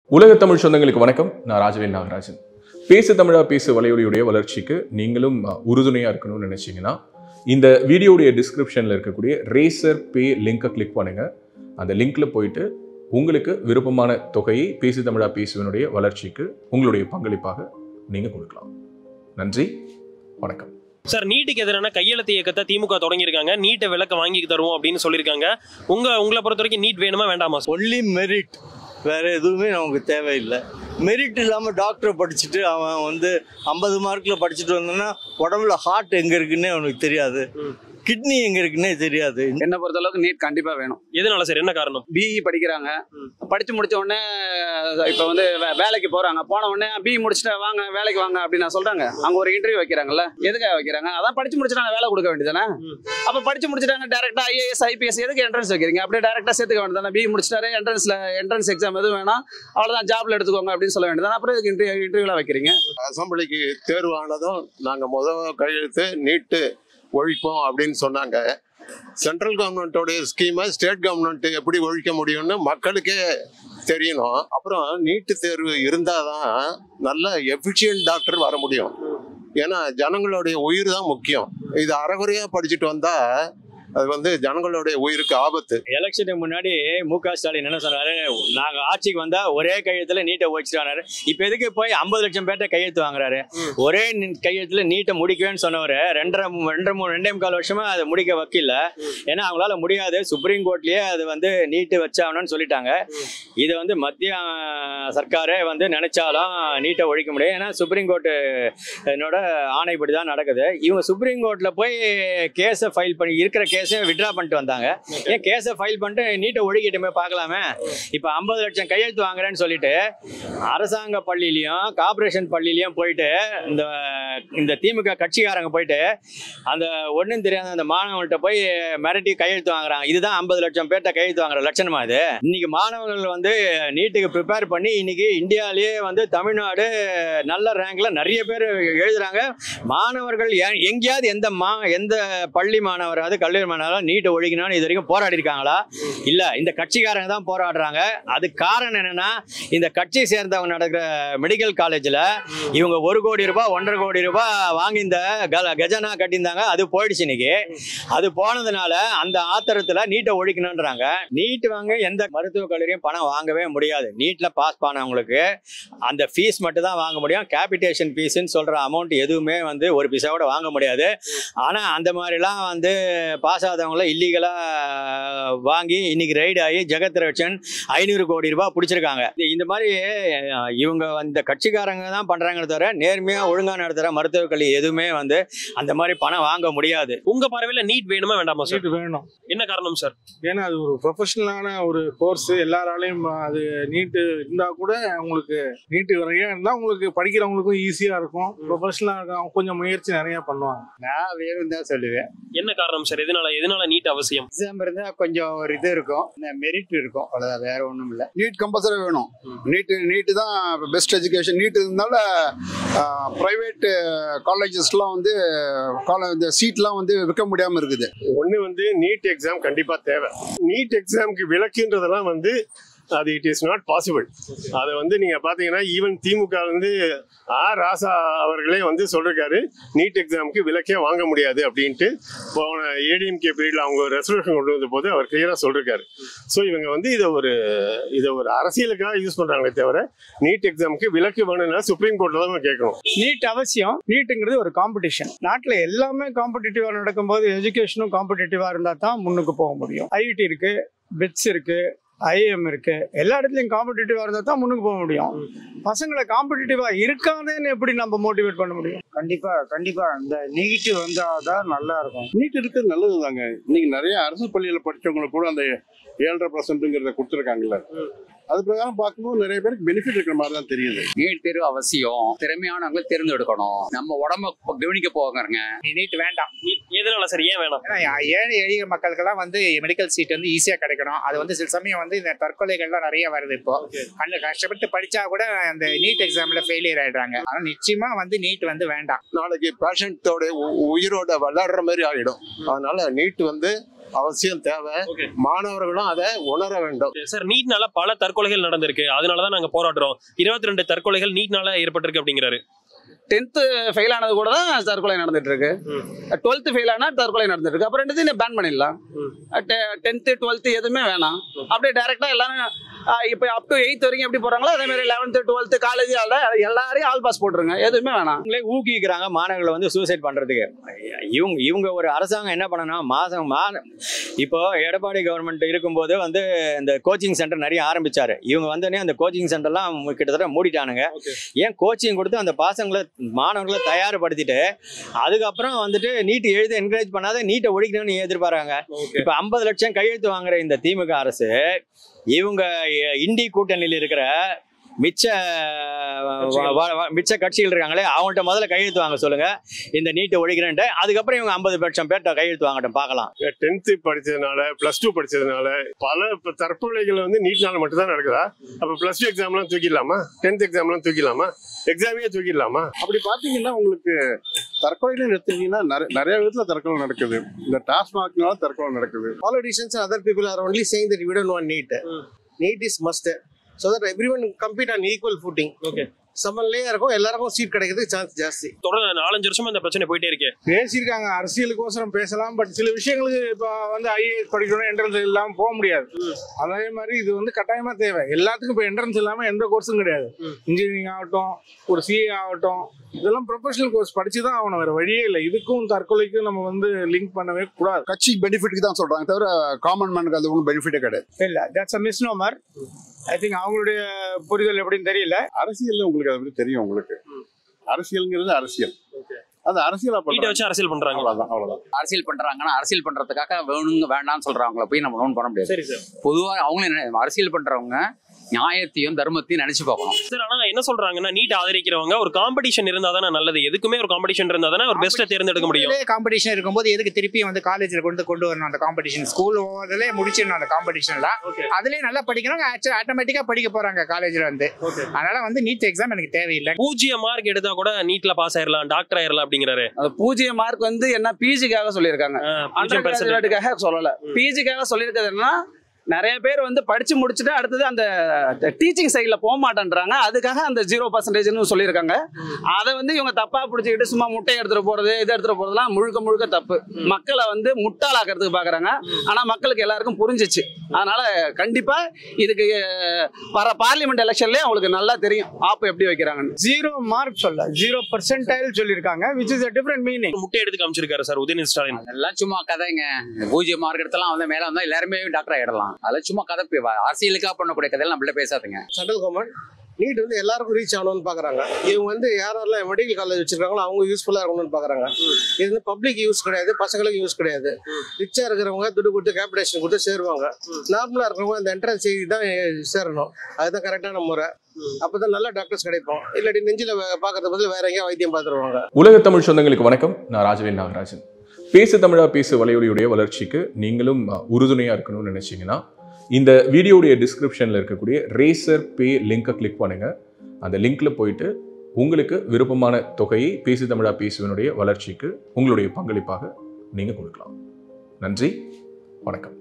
உலக தமிழ் சொந்தங்களுக்கு வணக்கம் நான் ராஜவேல் நாகராஜன் பேசு தமிழா பேசு வலையொலியுடைய வளர்ச்சிக்கு நீங்களும் அஹ், உறுதுணையா இருக்கணும்னு நினைச்சீங்கன்னா இந்த வீடியோடைய டிஸ்கிரிப்ஷன்ல இருக்கக்கூடிய ரேசர் பே லிங்கை கிளிக் பண்ணுங்க அந்த லிங்க்ல போயிட்டு உங்களுக்கு விருப்பமான தொகையை பேசு தமிழா பேசுவனுடைய வளர்ச்சிக்கு உங்களுடைய பங்களிப்பாக நீங்க கொடுக்கலாம் நன்றி வணக்கம் சார் நீட்டுக்கு எதிரான கையெழுத்து இயக்கத்தை திமுக தொடங்கியிருக்காங்க நீட்டை விளக்க வாங்கி தருவோம் அப்படின்னு சொல்லியிருக்காங்க உங்க உங்களை பொறுத்த வரைக்கும் நீட் வேணுமா வேண்டாமா சார் ஒன்லி மெரிட் வேற எதுவுமே நமக்கு தேவையில்லை மெரிட் இல்லாமல் டாக்டர் படிச்சுட்டு அவன் வந்து ஐம்பது மார்க்கில் படிச்சுட்டு வந்தான்னா உடம்புல ஹார்ட் எங்கே இருக்குன்னே அவனுக்கு தெரியாது கிட்னி எங்கே இருக்குன்னே தெரியாது என்னை பொறுத்த அளவுக்கு நீட் கண்டிப்பா வேணும் எதனால சார் என்ன காரணம் பிஇ படிக்கிறாங்க படிச்சு முடிச்ச உடனே இப்போ வந்து வே- வேலைக்கு போறாங்க போன உடனே பிஇ முடிச்சுட்டு வாங்க வேலைக்கு வாங்க அப்படின்னு நான் சொல்றாங்க அங்க ஒரு இன்டர்வியூ வைக்கிறாங்கல்ல எதுக்காக வைக்கிறாங்க அதான் படிச்சு முடிச்சுட்டாங்க வேலை கொடுக்க வேண்டியதானே அப்ப படிச்சு முடிச்சுட்டாங்க டேரக்டா ஐஏஎஸ் ஐபிஎஸ் எதுக்கு என்ட்ரன்ஸ் வைக்கிறீங்க அப்படியே டேரக்டா சேர்த்துக்க வேண்டியதானே பிஇ முடிச்சிட்டாரு என்ட்ரன்ஸ்ல என்ட்ரன்ஸ் எக்ஸாம் எதுவும் வேணாம் அவ்வளவுதான் ஜாப்ல எடுத்துக்கோங்க அப்படின்னு சொல்ல வேண்டியதானே அப்புறம் இதுக்கு இன்டர்வியூ இன்டர்வியூலாம் வைக்கிறீங்க அசம்பிளிக்கு தேர்வானதும் நாங்கள் முதல் கையெழுத்து நீட்டு ஒழிப்போம் அப்படின்னு சொன்னாங்க சென்ட்ரல் கவர்மெண்ட்டோடைய ஸ்கீமை ஸ்டேட் கவர்மெண்ட் எப்படி ஒழிக்க முடியும்னு மக்களுக்கே தெரியணும் அப்புறம் நீட்டு தேர்வு இருந்தால் தான் நல்ல எஃபிஷியன்ட் டாக்டர் வர முடியும் ஏன்னா ஜனங்களுடைய உயிர் தான் முக்கியம் இது அறகுறையாக படிச்சுட்டு வந்தால் அது வந்து ஜனங்களுடைய உயிருக்கு ஆபத்து எலெக்ஷனுக்கு முன்னாடி மு க ஸ்டாலின் என்ன சொன்னாரு நாங்க ஆட்சிக்கு வந்தா ஒரே கையெழுத்துல நீட்டை வச்சுட்டாரு இப்ப எதுக்கு போய் ஐம்பது லட்சம் பேர்ட்ட கையெழுத்து வாங்குறாரு ஒரே நி- கையெழுத்துல நீட்டை முடிக்கவேன்னு சொன்னவர் ரெண்டரை மூ- ரெண்டரை மூணு ரெண்டே முக்கால் வருஷமா அதை முடிக்க வக்கில்ல ஏன்னா அவங்களால முடியாது சுப்ரீம் கோர்ட்லயே அது வந்து நீட்டு வச்சாகணும்னு சொல்லிட்டாங்க இதை வந்து மத்திய அஹ், சர்க்காரே வந்து நினைச்சாலும் நீட்டை ஒழிக்க முடியும் ஏன்னா சுப்ரீம் கோர்ட்டு என்னோட ஆணைப்படி தான் நடக்குது இவங்க சுப்ரீம் கோர்ட்ல போய் கேஸை ஃபைல் பண்ணி இருக்கிற கேஸை விட்ரா பண்ணிட்டு வந்தாங்க ஏன் கேஸை ஃபைல் பண்ணிட்டு நீட்டை ஒழிக்கிட்டுமே பார்க்கலாமே இப்போ ஐம்பது லட்சம் கையெழுத்து வாங்குறேன்னு சொல்லிட்டு அரசாங்க பள்ளியிலையும் கார்ப்பரேஷன் பள்ளியிலையும் போயிட்டு இந்த இந்த திமுக கட்சிக்காரங்க போயிட்டு அந்த ஒன்றும் தெரியாத அந்த மாணவர்கள்ட்ட போய் மிரட்டி கையெழுத்து வாங்குறாங்க இதுதான் ஐம்பது லட்சம் பேர்ட்ட கையெழுத்து வாங்குற லட்சணமா இது இன்னைக்கு மாணவர்கள் வந்து நீட்டுக்கு ப்ரிப்பேர் பண்ணி இன்னைக்கு இந்தியாவிலேயே வந்து தமிழ்நாடு நல்ல ரேங்க்ல நிறைய பேர் எழுதுறாங்க மாணவர்கள் எ- எங்கேயாவது எந்த மா எந்த பள்ளி மாணவராவது கல்லூரி மாணவராவது நீட்டை ஒழிக்கணும்னு இது வரைக்கும் போராடி இருக்காங்களா இல்ல இந்த கட்சிக்காரங்க தான் போராடுறாங்க அது காரணம் என்னன்னா இந்த கட்சி சேர்ந்தவங்க நடக்கிற மெடிக்கல் காலேஜ்ல இவங்க ஒரு கோடி ரூபாய் ஒன்றரை கோடி ரூபாய் வாங்கி இந்த க- கஜனா கட்டியிருந்தாங்க அது போயிடுச்சு இன்னைக்கு அது போனதுனால அந்த ஆத்திரத்துல நீட்டை ஒழிக்கணுன்றாங்க நீட் வாங்க எந்த மருத்துவக் கல்லூரியும் பணம் வாங்கவே முடியாது நீட்ல பாஸ் பண்ணவங்களுக்கு அந்த ஃபீஸ் மட்டும் தான் வாங்க முடியும் கேபிட்டேஷன் ஃபீஸ்ன்னு சொல்ற அமௌண்ட் எதுவுமே வந்து ஒரு பைசாவோட வாங்க முடியாது ஆனா அந்த மாதிரிலாம் வந்து பாஸ் ஆகாதவங்கள இல்லீகலா வாங்கி இன்னைக்கு ரைடு ஆகி ஜெகத் ரட்சன் ஐநூறு கோடி ரூபாய் பிடிச்சிருக்காங்க இது- இந்த மாதிரி அஹ், இவங்க இந்த கட்சிக்காரங்க தான் பண்றாங்களே தவிர நேர்மையா ஒழுங்கா நடத்துற மருத்துவக் கல்வி எதுவுமே வந்து அந்த மாதிரி பணம் வாங்க முடியாது உங்க பார்வையில நீட் வேணுமா வேண்டாமா சார் நீட் வேணும் என்ன காரணம் சார் ஏன்னா அது ஒரு ப்ரொஃபஷனலான ஒரு கோர்ஸ் எல்லாராலையும் அது நீட்டு இருந்தா கூட உங்களுக்கு நீட்டு வரையா இருந்தா உங்களுக்கு படிக்கிறவங்களுக்கும் ஈஸியா இருக்கும் ப்ரொஃபஷனலா இருக்கும் கொஞ்சம் முயற்சி நிறைய பண்ணுவாங்க நான் வேணும் தான் சொல்லுவேன் என்ன காரணம் சார் எதனால எதனால நீட் அவசியம் எக்ஸாம் இருந்தா கொஞ்சம் ஒரு இது இருக்கும் மெரிட் இருக்கும் அவ்வளவுதான் வேற ஒண்ணும் இல்ல நீட் கம்பல்சரி வேணும் நீட்டு நீட்டு தான் பெஸ்ட் எஜுகேஷன் நீட் இருந்தால ப்ரைவேட் காலேஜஸ்லாம் வந்து காலேஜ் இந்த சீட்லாம் வந்து விற்க முடியாமல் இருக்குது ஒன்று வந்து நீட் எக்ஸாம் கண்டிப்பாக தேவை நீட் எக்ஸாமுக்கு விலக்குன்றதெல்லாம் வந்து அது இட் இஸ் நாட் பாசிபிள் அதை வந்து நீங்கள் பார்த்தீங்கன்னா ஈவன் திமுக வந்து ஆர் ராசா அவர்களே வந்து சொல்லிருக்காரு நீட் எக்ஸாமுக்கு விலக்கே வாங்க முடியாது அப்படின்ட்டு போன ஏடிஎம்கே பீரியடில் அவங்க ஒரு ரெசல்யூஷன் கொண்டு வந்த போது அவர் கிளியராக சொல்லிருக்காரு ஸோ இவங்க வந்து இதை ஒரு இதை ஒரு அரசியலுக்காக யூஸ் பண்ணுறாங்களே தவிர நீட் எக்ஸாமுக்கு விலக்கு வேணும்னா சுப்ரீம் கோர்ட்டில் தான் கேட்கணும் நீட் அவசியம் நீட்டுங்கிறது ஒரு காம்படிஷன் நாட்டில் எல்லாமே காம்படிட்டிவாக நடக்கும்போது எஜுகேஷனும் காம்படிட்டிவாக இருந்தால் தான் முன்னுக்கு போக முடியும் ஐஐடி இருக்கு பிட்ஸ் இருக்கு ஐஎம் இருக்கு எல்லா இடத்துலையும் காம்படிட்டிவாக இருந்தால் தான் முன்னுக்கு போக முடியும் பசங்களை காம்படிட்டிவாக இருக்காதேன்னு எப்படி நம்ம மோட்டிவேட் பண்ண முடியும் கண்டிப்பா கண்டிப்பா இந்த நீட் வந்தாதான் நல்லா இருக்கும் நீட் இருக்கிறது நல்லது தாங்க இன்னைக்கு நிறைய அரசு பள்ளியில் படிச்சவங்களுக்கு கூட அந்த ஏழரை பர்சன்ட்டுங்கிறத கொடுத்துருக்காங்கல்ல அது பிரகாரம் பார்க்கும்போது நிறைய பேருக்கு பெனிஃபிட் இருக்கிற மாதிரி தான் தெரியுது நீட் தேர்வு அவசியம் திறமையானவங்களை தேர்ந்தெடுக்கணும் நம்ம உடம்ப கவனிக்க போகிறங்க நீட் வேண்டாம் எதனால சார் ஏன் வேணாம் ஏன்னா ஏழை எளிய மக்களுக்கெல்லாம் வந்து மெடிக்கல் சீட் வந்து ஈஸியாக கிடைக்கணும் அது வந்து சில சமயம் வந்து இந்த தற்கொலைகள்லாம் நிறைய வருது இப்போ கண்ணு கஷ்டப்பட்டு படிச்சா கூட அந்த நீட் எக்ஸாம்ல ஃபெயிலியர் ஆயிடுறாங்க ஆனால் நிச்சயமா வந்து நீட் வந்து வேண்டாம் நாளைக்கு பேஷண்ட்டோட உயிரோட விளையாடுற மாதிரி ஆகிடும் அதனால நீட் வந்து அவசியம் தேவை Okay. மாணவர்களும் அதை உணர வேண்டும் சார் நீட்னால பல தற்கொலைகள் நடந்திருக்கு அதனாலதான் நாங்க போராடுறோம் இருபத்தி ரெண்டு தற்கொலைகள் நீட்னால ஏற்பட்டிருக்கு அப்படிங்கிறாரு டென்த்து ஃபெயில் ஆனது கூட தான் தற்கொலை நடந்துட்டு இருக்கு டுவெல்த்து ஃபெயில் ஆனால் தற்கொலை நடந்துட்டு இருக்கு அப்புறம் ரெண்டுத்தையும் பேன் பண்ணிடலாம் டென்த்து டுவெல்த்து எதுவுமே வேணாம் அப்படியே டேரெக்டாக எல்லாரும் இப்போ அப் டு எயித் வரைக்கும் எப்படி போகிறாங்களோ அதே மாதிரி லெவன்த்து டுவெல்த்து காலேஜ் எல்லாரையும் ஆல் பாஸ் போட்டுருங்க எதுவுமே வேணாம் அவங்களே ஊக்குவிக்கிறாங்க மாணவர்களை வந்து சூசைட் பண்றதுக்கு இவங்க இவங்க ஒரு அரசாங்கம் என்ன பண்ணணும் மாதம் மா இப்போ எடப்பாடி கவர்மெண்ட் இருக்கும்போது வந்து இந்த கோச்சிங் சென்டர் நிறைய ஆரம்பிச்சாரு இவங்க வந்தோடனே அந்த கோச்சிங் சென்டர்லாம் கிட்டத்தட்ட மூடிட்டானுங்க ஏன் கோச்சிங் கொடுத்து அந்த பாசங்களை மாணவர்களை தயார்படுத்திட்டு அதுக்கப்புறம் வந்துட்டு நீட் எழுத என்கரேஜ் பண்ணாத நீட்டை ஒழிக்கணும்னு எதிர்பார்க்காங்க இப்போ ஐம்பது லட்சம் கையெழுத்து வாங்குற இந்த திமுக அரசு இவங்க இண்டி கூட்டணியில் இருக்கிற மிச்ச வ- வ- வ- மிச்ச கட்சிகள் இருக்காங்களே அவங்கள்ட்ட முதல்ல கையெழுத்து வாங்க சொல்லுங்க இந்த நீட்டை ஒழிக்கிறேன்ட்டு அதுக்கப்புறம் இவங்க ஐம்பது லட்சம் பேர்ட்ட கையெழுத்து வாங்கட்டும் பார்க்கலாம் டென்த்து படிச்சதுனால பிளஸ் டூ படிச்சதுனால பல இப்ப தற்கொலைகள் வந்து நீட்னால மட்டும்தான் நடக்குதா அப்ப பிளஸ் டூ எக்ஸாம்லாம் தூக்கிடலாமா டென்த் எக்ஸாம்லாம் தூக்கிடலாமா எக்ஸாமே தூக்கிடலாமா அப்படி பார்த்தீங்கன்னா உங்களுக்கு தற்கொலைன்னு எடுத்தீங்கன்னா நிறைய நிறைய விதத்துல தற்கொலை நடக்குது இந்த டாஸ்மாக்னால தற்கொலை நடக்குது politicians and other people are only saying that we don't want NEET. NEET is must. So that everyone compete on equal footing. Okay. சமன்லயே இருக்கும் எல்லாருக்கும் சீட் கிடைக்கிறதுக்கு சான்ஸ் ஜாஸ்தி தொடர்ந்து நாலஞ்சு வருஷமா இந்த பிரச்சனை போயிட்டே இருக்கு பேசியிருக்காங்க அரசியலுக்கோசரம் பேசலாம் பட் சில விஷயங்களுக்கு இப்போ வந்து ஐஏஎஸ் படிக்கணும் என்ட்ரன்ஸ் இல்லாமல் போக முடியாது அதே மாதிரி இது வந்து கட்டாயமா தேவை எல்லாத்துக்கும் இப்போ என்ட்ரன்ஸ் இல்லாம எந்த கோர்ஸும் கிடையாது இன்ஜினியரிங் ஆகட்டும் ஒரு சிஏ ஆகட்டும் இதெல்லாம் ப்ரொஃபஷனல் கோர்ஸ் படிச்சு தான் ஆகணும் வேற வழியே இல்லை இதுக்கும் தற்கொலைக்கும் நம்ம வந்து லிங்க் பண்ணவே கூடாது கட்சி பெனிஃபிட்க்கு தான் சொல்றாங்க தவிர காமன் மேனுக்கு அது ஒன்றும் பெனிஃபிட்டே கிடையாது இல்லை தட்ஸ் அ மிஸ்னோமர் ஐ திங்க் அவங்களுடைய புரிதல் எப்படின்னு தெரியல அரசியல்ல உங்களுக்கு அதை பத்தி தெரியும் உங்களுக்கு அரசியல்ங்கிறது அரசியல் அது அரசியலா நீட்டை பண்றாங்க வச்சு அரசியல் பண்றாங்க அவ்வளவுதான் அவ்வளவுதான் அரசியல் பண்றாங்கன்னா அரசியல் பண்றதுக்காக வேணுங்க வேண்டாம்னு சொல்றவங்கள போய் நம்ம நோன் பண்ண முடியாது சரி சார் பொதுவா அவங்களே நினை- அரசியல் பண்றவங்க நியாயத்தையும் தர்மத்தையும் நினைச்சு பார்க்கணும் சார் ஆனா என்ன சொல்றாங்கன்னா நீட் ஆதரிக்கிறவங்க ஒரு காம்படிஷன் இருந்தா தானே நல்லது எதுக்குமே ஒரு காம்படிஷன் இருந்தா தானே ஒரு பெஸ்ட்டை தேர்ந்தெடுக்க முடியும் காம்படிஷன் இருக்கும்போது எதுக்கு திருப்பி வந்து காலேஜ்ல கொண்டு கொண்டு வரணும் அந்த காம்படிஷன் ஸ்கூல் ஓவர்ல முடிச்சிடணும் அந்த காம்படிஷன்லாம் அதுலயே நல்லா படிக்கணும் ஆட்டோமேட்டிக்கா படிக்க போறாங்க காலேஜ்ல வந்து அதனால வந்து நீட் எக்ஸாம் எனக்கு தேவையில்லை பூஜ்ஜியம் மார்க் எடுத்தா கூட நீட்ல பாஸ் ஆயிரலாம் டாக்டர் ஆயிரலாம் அப்படிங்கிறாரு அந்த பூஜ்ஜிய மார்க் வந்து என்ன பிஜிக்காக சொல்லியிருக்காங்க பூஜ்ஜியம் percent. அண்டர்கிராஜுவேட்டுக்காக சொல்லல பிஜிக்காக சொல்லியிருக்கிறது என்னன்னா நிறைய பேர் வந்து படிச்சு முடிச்சுட்டு அடுத்தது அந்த டீச்சிங் சைடில் போக மாட்டேன்றாங்க அதுக்காக அந்த ஜீரோ பர்சன்டேஜ்னு சொல்லியிருக்காங்க அதை வந்து இவங்க தப்பா பிடிச்சிக்கிட்டு சும்மா முட்டை எடுத்துட்டு போறது இது எடுத்துட்டு போறதுலாம் முழுக்க முழுக்க தப்பு மக்களை வந்து முட்டாளாக்கிறதுக்கு பாக்குறாங்க ஆனா மக்களுக்கு எல்லாருக்கும் புரிஞ்சிச்சு அதனால கண்டிப்பா இதுக்கு அஹ், வர பார்லிமெண்ட் எலெக்ஷன்லயே அவங்களுக்கு நல்லா தெரியும் ஆப்பு எப்படி வைக்கிறாங்கன்னு ஜீரோ மார்க் சொல்ல ஜீரோ பர்சன்டைல் சொல்லியிருக்காங்க which is a different meaning முட்டை எடுத்து காமிச்சிருக்காரு சார் உதயநிதி ஸ்டாலின் அதெல்லாம் சும்மா கதைங்க பூஜ்ஜியம் மார்க் எடுத்தெல்லாம் வந்து மேல வந்தா எல்லாருமே டாக்டர் ஆயிடலாம் அதெல்லாம் சும்மா கதை பே- அரசியலுக்காக பண்ணக்கூடிய கதையெல்லாம் நம்மள பேசாதுங்க சென்ட்ரல் கவர்மெண்ட் நீட் வந்து எல்லாருக்கும் ரீச் ஆகணும்னு பாக்குறாங்க இவங்க வந்து யாரெல்லாம் மெடிக்கல் காலேஜ் வச்சிருக்காங்களோ அவங்க யூஸ்ஃபுல்லா இருக்கணும்னு பாக்குறாங்க இது வந்து பப்ளிக் யூஸ் கிடையாது பசங்களுக்கு யூஸ் கிடையாது ரிச்சா இருக்கிறவங்க துட்டு கொடுத்து கேபிடேஷன் கொடுத்து சேருவாங்க நார்மலா இருக்கிறவங்க அந்த என்ட்ரன்ஸ் செய்தி தான் சேரணும் அதுதான் கரெக்டான முறை அப்பதான் நல்ல டாக்டர்ஸ் கிடைப்போம் இல்லாட்டி நெஞ்சில வே- பாக்குறது பதில் வேற எங்கேயா வைத்தியம் பார்த்துருவாங்க உலக தமிழ் சொந்தங்களுக்கு வணக்கம் நான் ராஜவேல் நாகராஜன் பேசு தமிழா பேசு வலையொலியுடைய வளர்ச்சிக்கு நீங்களும் அஹ், உறுதுணையா இருக்கணும்னு நினைச்சீங்கன்னா இந்த வீடியோடைய டிஸ்கிரிப்ஷனில் இருக்கக்கூடிய ரேசர் பே லிங்கை கிளிக் பண்ணுங்க அந்த லிங்க்ல போயிட்டு உங்களுக்கு விருப்பமான தொகையை பேசு தமிழா பேசுவனுடைய வளர்ச்சிக்கு உங்களுடைய பங்களிப்பாக நீங்க கொடுக்கலாம் நன்றி வணக்கம்